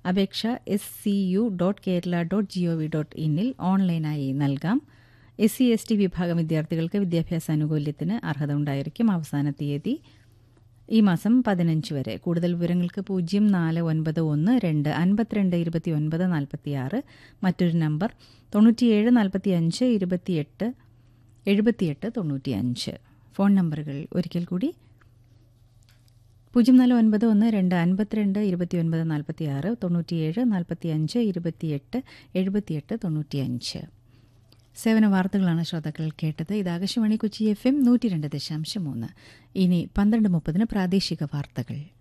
അപേക്ഷ S C U dot Kerala dot G O V dot ഇന്നിൽ ഓൺലൈനായി നൽകാം എസ് സി എസ് ടി വിഭാഗം വിദ്യാർത്ഥികൾക്ക് വിദ്യാഭ്യാസ ആനുകൂല്യത്തിന് അർഹത ഉണ്ടായിരിക്കും അവസാന തീയതി ഈ മാസം പതിനഞ്ച് വരെ കൂടുതൽ വിവരങ്ങൾക്ക് പൂജ്യം നാല് ഒൻപത് ഒന്ന് രണ്ട് അൻപത്തിരണ്ട് ഇരുപത്തി ഒൻപത് നാൽപ്പത്തി ആറ് മറ്റൊരു നമ്പർ തൊണ്ണൂറ്റിയേഴ് നാൽപ്പത്തി അഞ്ച് ഇരുപത്തിയെട്ട് എഴുപത്തിയെട്ട് തൊണ്ണൂറ്റി അഞ്ച് ഫോൺ നമ്പറുകൾ ഒരിക്കൽ കൂടി പൂജ്യം നാല് ഒൻപത് ഒന്ന് രണ്ട് അൻപത്തിരണ്ട് ഇരുപത്തി ഒൻപത് നാൽപ്പത്തി ആറ് തൊണ്ണൂറ്റിയേഴ് നാൽപ്പത്തി അഞ്ച് ഇരുപത്തിയെട്ട് എഴുപത്തിയെട്ട് തൊണ്ണൂറ്റി അഞ്ച് സേവന വാർത്തകളാണ് ശ്രോതാക്കൾ കേട്ടത് ഇത് ആകാശവാണി കൊച്ചി എഫ് എം നൂറ്റി രണ്ട് ദശാംശം മൂന്ന് ഇനി പന്ത്രണ്ട് മുപ്പതിന് പ്രാദേശിക വാർത്തകൾ